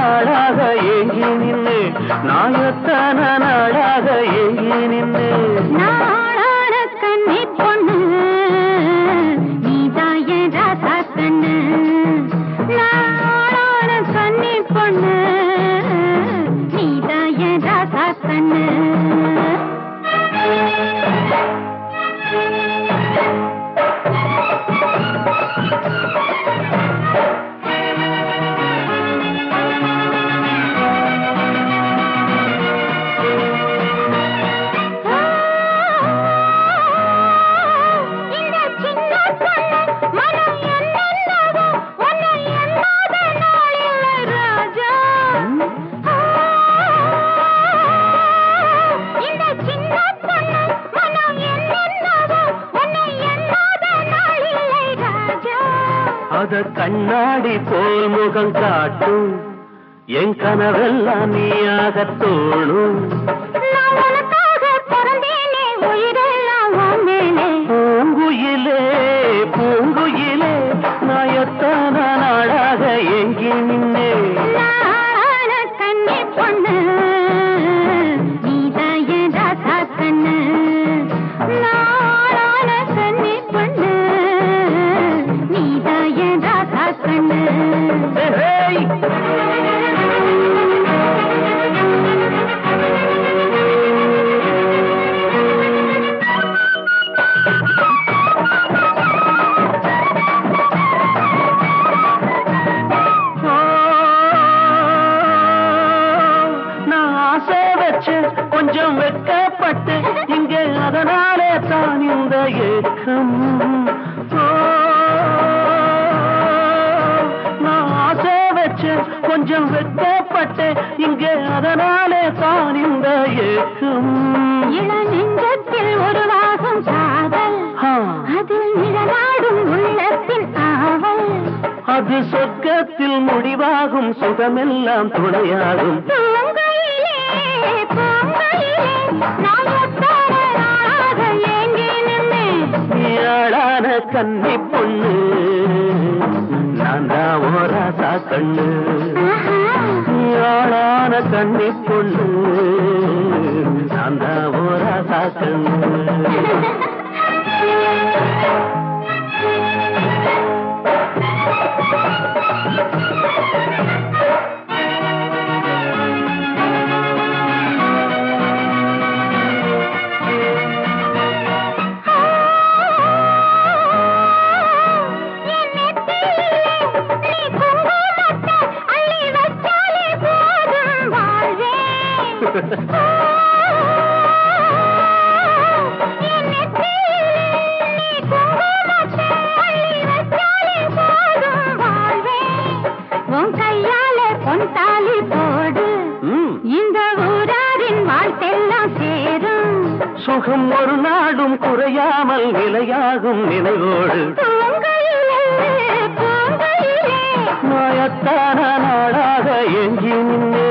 நாளாக ஏங்கி நின்று நான் எத்தனை நாளாக ஏங்கி நின்று நாளான கண்ணி பொண்ணு நீதான் என் ராசா கண்ணு நாளான கண்ணி பொண்ணு நீதான் என் ராசா கண்ணு இந்த சின்ன பொண்ணு மனம் என்னென்னவோ உன்னை எண்ணாத நாளில்லை ராஜா இந்த சின்ன பொண்ணு மனம் என்னென்னவோ உன்னை எண்ணாத நாளில்லை ராஜா அத கண்ணாடி போல் முகம் காட்டும் என் கனவெல்லாம் நீயாக தோணும் நான் உனக்காக பிறந்தேனே உயிரெல்லாம் உன் மேலே பூங்குயிலே பூங்குயிலே நான் எத்தனை நாளாக ஏங்கி நின்னே நாளான கண்ணி பொண்ணு நீதான் என் ராசா கண்ணு நாளான கண்ணி பொண்ணு நீதான் என் ராசா கண்ணு ஹேய்! ஓ, நான் ஆசை வச்சு கொஞ்சம் வெட்கப்பட்டு இங்க அதனாலே தான் இந்த ஏக்கம் ஓ, நான் ஆசை வச்சு கொஞ்சம் வெட்கப்பட்டு இங்க அதனாலே தான் இந்த ஏக்கம் இள நெஞ்சத்தில் உருவாகும் காதல் ஆ, அதில் நிழலாடும் உள்ளத்தின் ஆவல் அது சொர்க்கத்தில் முடிவாகும் சுகமெல்லாம் துணையாகும் பூங்கையிலே பூங்கையிலே நான் எத்தனை நாளாக ஏங்கி நின்னேன் ஏழான கன்னி பொண்ணு நான் தான் ஓராசா கண்ணு ஏழான கன்னி பொண்ணு நான் தான் ஓராசா கண்ணு என் நெத்தியிலே நீ குங்குமத்தை அள்ளி வச்சாலே போதும் வாழ்வேன். என் நெத்தியிலே நீ குங்குமத்தை அள்ளி வச்சாலே போதும் வாழ்வேன். உன் கையாலே பொன் தாலி போடு ம், இந்த ஊராரின் வாழ்த்தெல்லாம் சேரும் சுகம் ஒரு நாடும் குறையாமல் நிலையாகும் நினைவோடு பூங்கையிலே பூங்கையிலே மாயத்தான நாளாக எங்கி நின்னே